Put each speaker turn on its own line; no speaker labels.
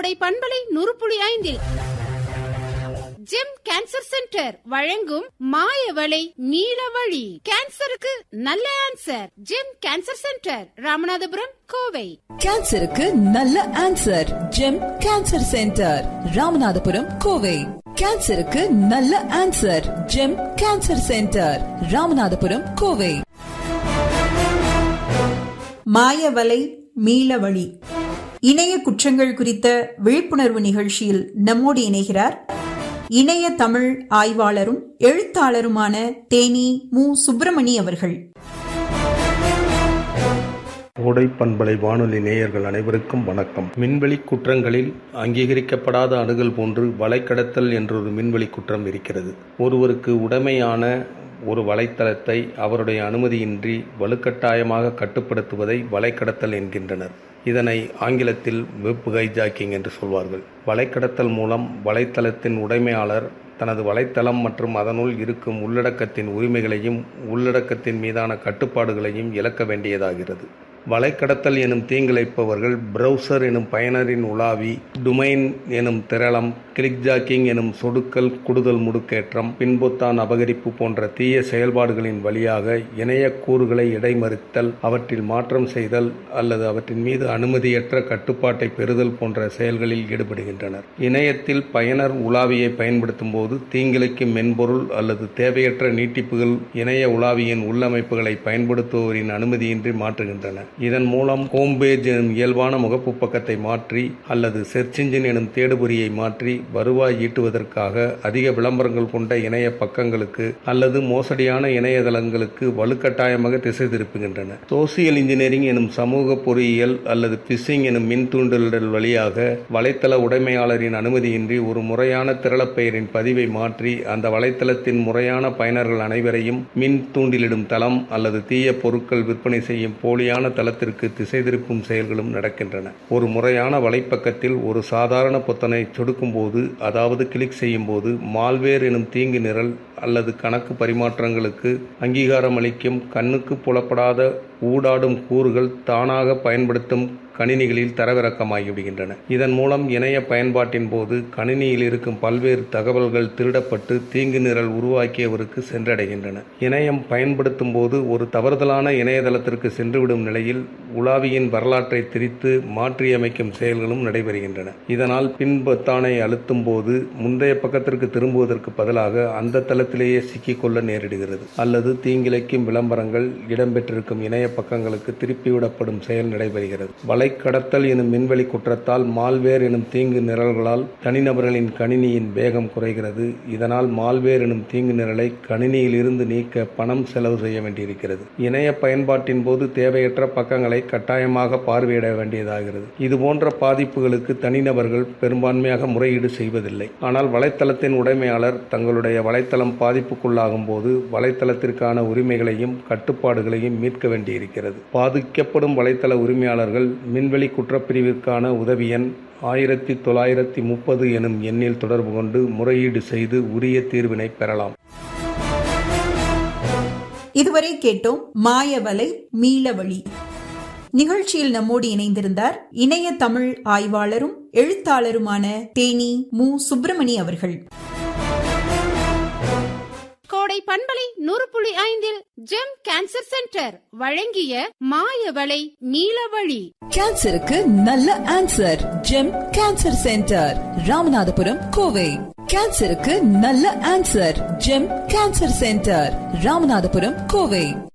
கோடை பண்பலை நூறு புள்ளி ஐந்தில் ஜெம் கேன்சர் சென்டர் வழங்கும் மாயவளை நீலவழி கேன்சருக்கு நல்ல answer Gem cancer centre Ramanathapuram Kovai
கேன்சருக்கு நல்ல answer Gem cancer centre Ramanathapuram Kovai கேன்சருக்கு நல்ல answer Gem cancer centre Ramanathapuram Kovai
மாயவலை மீளவழி இணைய குற்றங்கள் குறித்த விழிப்புணர்வு நிகழ்ச்சியில் நம்மோடு இணைகிறார் இணைய தமிழ் ஆய்வாளரும் எழுத்தாளருமான தேனி மு சுப்பிரமணி அவர்கள்
கோடை பண்பலை வானொலி நேயர்கள் அனைவருக்கும் வணக்கம் மின்வெளி குற்றங்களில் அங்கீகரிக்கப்படாத அணுகல் போன்று வலைக்கடத்தல் என்றொரு மின்வெளி குற்றம் இருக்கிறது ஒருவருக்கு உடைமையான ஒரு வலைத்தளத்தை அவருடைய அனுமதியின்றி வலுக்கட்டாயமாக கட்டுப்படுத்துவதை வலைக்கடத்தல் என்கின்றனர் இதனை ஆங்கிலத்தில் வெப் ஹைஜாக்கிங் என்று சொல்வார்கள் வலைக்கடத்தல் மூலம் வலைத்தளத்தின் உடைமையாளர் தனது வலைத்தளம் மற்றும் அதனுள் இருக்கும் உள்ளடக்கத்தின் உரிமைகளையும் உள்ளடக்கத்தின் மீதான கட்டுப்பாடுகளையும் இழக்க வேண்டியதாகிறது வலைக்கடத்தல் எனும் தீங்கிழைப்பவர்கள் பிரவுசர் எனும் பயனரின் உலாவி டுமைன் எனும் திரளம் கிளிக் ஜாக்கிங் எனும் சொடுக்கல் குடுதல் முடுக்கேற்றம் பின்பொத்தான் அபகரிப்பு போன்ற தீய செயல்பாடுகளின் வழியாக இணைய கூறுகளை இடைமறித்தல் அவற்றில் மாற்றம் செய்தல் அல்லது அவற்றின் மீது அனுமதியற்ற கட்டுப்பாட்டை பெறுதல் போன்ற செயல்களில் ஈடுபடுகின்றனர் இணையத்தில் பயனர் உலாவியை பயன்படுத்தும் போது தீங்கிழைக்கும் மென்பொருள் அல்லது தேவையற்ற நீட்டிப்புகள் இணைய உலாவியின் உள்ளமைப்புகளை பயன்படுத்துவோரின் அனுமதியின்றி மாற்றுகின்றன இதன் மூலம் ஹோம் பேஜ் எனும் இயல்பான முகப்பு பக்கத்தை மாற்றி அல்லது செர்ச் இன்ஜின் எனும் தேடுபொறியை மாற்றி வருவாய் ஈட்டுவதற்காக அதிக விளம்பரங்கள் கொண்ட இணைய பக்கங்களுக்கு அல்லது மோசடியான இணையதளங்களுக்கு வலுக்கட்டாயமாக திசை திருப்புகின்றன சோசியல் இன்ஜினியரிங் எனும் சமூக பொறியியல் அல்லது பிசிங் எனும் மின் தூண்டல்கள் வழியாக வலைத்தள உடைமையாளரின் அனுமதியின்றி ஒரு முறையான திரளப்பெயரின் பதிவை மாற்றி அந்த வலைத்தளத்தின் முறையான பயனர்கள் அனைவரையும் மின் தூண்டிலிடும் தளம் அல்லது தீய பொருட்கள் விற்பனை செய்யும் போலியான தளத்திற்கு திசை திருப்பும் செயல்களும் நடக்கின்றன ஒரு முறையான வலைப்பக்கத்தில் ஒரு சாதாரண பொத்தனை சொடுக்கும் போது அதாவது கிளிக் செய்யும் போது மால்வேர் எனும் தீங்கு நிரல் அல்லது கணக்கு பரிமாற்றங்களுக்கு அங்கீகாரம் அளிக்கும் கண்ணுக்கு புலப்படாத ஊடாடும் கூறுகள் தானாக பயன்படுத்தும் கணினிகளில் தரவிறக்கமாகிவிடுகின்றன இதன் மூலம் இணைய பயன்பாட்டின் போது கணினியில் இருக்கும் பல்வேறு தகவல்கள் திருடப்பட்டு தீங்கு நிரல் உருவாக்கியவருக்கு சென்றடைகின்றன இணையம் பயன்படுத்தும் போது ஒரு தவறுதலான இணையதளத்திற்கு சென்றுவிடும் நிலையில் உலாவியின் வரலாற்றை திரித்து மாற்றியமைக்கும் செயல்களும் நடைபெறுகின்றன இதனால் பின் பொத்தானை அழுத்தும் போது முந்தைய பக்கத்திற்கு திரும்புவதற்கு பதிலாக அந்த தளத்திலேயே சிக்கிக்கொள்ள நேரிடுகிறது அல்லது தீங்கிழைக்கும் விளம்பரங்கள் இடம்பெற்றிருக்கும் இணைய பக்கங்களுக்கு திருப்பிவிடப்படும் செயல் நடைபெறுகிறது வலைக்கடத்தல் எனும் மின்வெளி குற்றத்தால் மால்வேர் எனும் தீங்கு நிரல்களால் தனிநபர்களின் கணினியின் வேகம் குறைகிறது இதனால் மால்வேர் எனும் தீங்கு நிரலை கணினியில் இருந்து நீக்க பணம் செலவு செய்ய வேண்டியிருக்கிறது இணைய பயன்பாட்டின் போது தேவையற்ற பக்கங்களை கட்டாயமாக பார்வையிட வேண்டியதாகிறது இதுபோன்ற பாதிப்புகளுக்கு தனிநபர்கள் பெரும்பான்மையாக முறையீடு செய்வதில்லை ஆனால் வலைத்தளத்தின் உடைமையாளர் தங்களுடைய வலைத்தளம் பாதிப்புக்குள்ளாகும் போது வலைத்தளத்திற்கான உரிமைகளையும் கட்டுப்பாடுகளையும் மீட்க வேண்டியிருக்கிறது பாதிக்கப்படும் வலைத்தள உரிமையாளர்கள் மின்வெளி குற்றப்பிரிவிற்கான உதவி எண் ஆயிரத்தி தொள்ளாயிரத்தி முப்பது எனும் எண்ணில் தொடர்பு கொண்டு முறையீடு செய்து உரிய தீர்வினை பெறலாம்
இதுவரை கேட்டோம் மாயவலை மீளவழி நிகழ்ச்சியில் நம்மோடு இணைந்திருந்தார் இணைய தமிழ் ஆய்வாளரும் எழுத்தாளருமான தேனி மு சுப்பிரமணி அவர்கள்
கோடை பண்பலை நூறு புள்ளி ஐந்தில் ஜெம் கேன்சர் சென்டர் வழங்கிய மாயவளை நீலவழி
கேன்சருக்கு நல்ல answer Gem cancer centre Ramanathapuram Kovai கேன்சருக்கு நல்ல answer Gem cancer centre Ramanathapuram Kovai